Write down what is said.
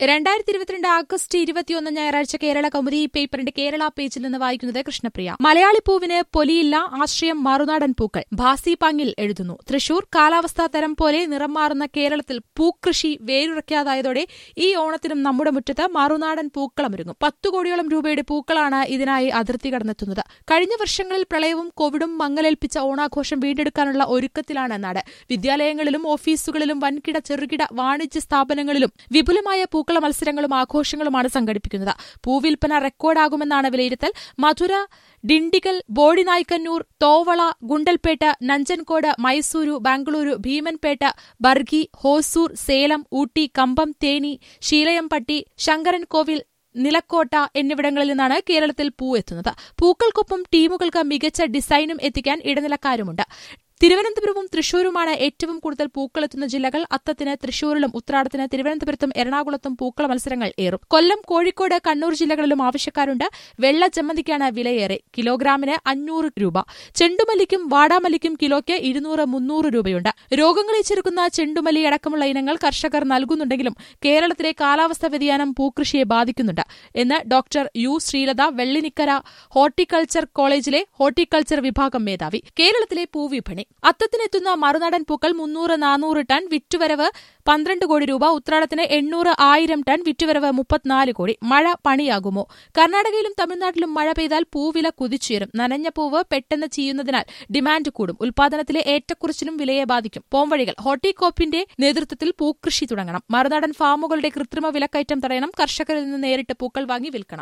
രണ്ടായിരത്തി ഇരുപത്തിരണ്ട് ആഗസ്റ്റ് ഇരുപത്തിയൊന്ന് ഞായറാഴ്ച കേരള കൗമുദി പേപ്പറിന്റെ കേരള പേജിൽ നിന്ന് വായിക്കുന്നത് കൃഷ്ണപ്രിയ മലയാളി പൂവിന് പൊലിയില്ല ആശ്രയം മറുനാടൻ പൂക്കൾ ഭാസി പാങ്ങിൽ എഴുതുന്നു തൃശൂർ കാലാവസ്ഥാ തരം പോലെ നിറം മാറുന്ന കേരളത്തിൽ പൂക്കൃഷി വേരുറയ്ക്കാതായതോടെ ഈ ഓണത്തിനും നമ്മുടെ മുറ്റത്ത് മറുനാടൻ പൂക്കളമൊരുങ്ങും പത്തു കോടിയോളം രൂപയുടെ പൂക്കളാണ് ഇതിനായി അതിർത്തി കടന്നെത്തുന്നത് കഴിഞ്ഞ വർഷങ്ങളിൽ പ്രളയവും കോവിഡും മങ്ങലേൽപ്പിച്ച ഓണാഘോഷം വീണ്ടെടുക്കാനുള്ള ഒരുക്കത്തിലാണ് നാട് വിദ്യാലയങ്ങളിലും ഓഫീസുകളിലും വൻകിട ചെറുകിട വാണിജ്യ സ്ഥാപനങ്ങളിലും വിപുലമായ പൂക്കള മത്സരങ്ങളും ആഘോഷങ്ങളുമാണ് സംഘടിപ്പിക്കുന്നത് പൂവിൽപ്പന റെക്കോർഡാകുമെന്നാണ് വിലയിരുത്തൽ മധുര ഡിണ്ടിഗൽ ബോഡിനായ്ക്കന്നൂർ തോവള ഗുണ്ടൽപേട്ട് നഞ്ചൻകോട് മൈസൂരു ബാംഗ്ലൂരു ഭീമൻപേട്ട് ബർഗി ഹോസൂർ സേലം ഊട്ടി കമ്പം തേനി ശീലയംപട്ടി ശങ്കരൻകോവിൽ നിലക്കോട്ട എന്നിവിടങ്ങളിൽ നിന്നാണ് കേരളത്തിൽ പൂ എത്തുന്നത് പൂക്കൾക്കൊപ്പം ടീമുകൾക്ക് മികച്ച ഡിസൈനും എത്തിക്കാൻ ഇടനിലക്കാരുമുണ്ട് തിരുവനന്തപുരവും തൃശൂരുമാണ് ഏറ്റവും കൂടുതൽ പൂക്കളെത്തുന്ന ജില്ലകൾ അത്തത്തിന് തൃശൂരിലും ഉത്രാടത്തിന് തിരുവനന്തപുരത്തും എറണാകുളത്തും പൂക്കള മത്സരങ്ങൾ ഏറും കൊല്ലം കോഴിക്കോട് കണ്ണൂർ ജില്ലകളിലും ആവശ്യക്കാരുണ്ട് വെള്ള ജമ്മന്തിക്കാണ് വിലയേറെ കിലോഗ്രാമിന് അഞ്ഞൂറ് രൂപ ചെണ്ടുമല്ലിക്കും വാടാമല്ലിക്കും കിലോയ്ക്ക് ഇരുന്നൂറ് മുന്നൂറ് രൂപയുണ്ട് രോഗങ്ങളെ ചെറുക്കുന്ന ചെണ്ടുമല്ലി അടക്കമുള്ള ഇനങ്ങൾ കർഷകർ നൽകുന്നുണ്ടെങ്കിലും കേരളത്തിലെ കാലാവസ്ഥാ വ്യതിയാനം പൂക്കൃഷിയെ ബാധിക്കുന്നുണ്ട് എന്ന് doctor U Sreelatha Vellanikkara horticulture കോളേജിലെ ഹോർട്ടിക്കൾച്ചർ വിഭാഗം മേധാവി കേരളത്തിലെ പൂവിപണി അത്തത്തിനെത്തുന്ന മറുനാടൻ പൂക്കൾ മുന്നൂറ് നാനൂറ് ടൺ വിറ്റുവരവ് പന്ത്രണ്ട് കോടി രൂപ ഉത്രാടത്തിന് എണ്ണൂറ് ആയിരം ടൺ വിറ്റുവരവ് മുപ്പത്തിനാല് കോടി മഴ പണിയാകുമോ കർണാടകയിലും തമിഴ്നാട്ടിലും മഴ പെയ്താൽ പൂവില കുതിച്ചുയരും നനഞ്ഞ പൂവ് പെട്ടെന്ന് ചെയ്യുന്നതിനാൽ ഡിമാൻഡ് കൂടും ഉൽപാദനത്തിലെ ഏറ്റക്കുറിച്ചിലും വിലയെ ബാധിക്കും പോംവഴികൾ ഹോർട്ടികോപ്പിന്റെ നേതൃത്വത്തിൽ പൂക്കൃഷി തുടങ്ങണം മറുനാടൻ ഫാമുകളുടെ കൃത്രിമ വിലക്കയറ്റം തടയണം കർഷകരിൽ നിന്ന് നേരിട്ട് പൂക്കൾ വാങ്ങി വിൽക്കണം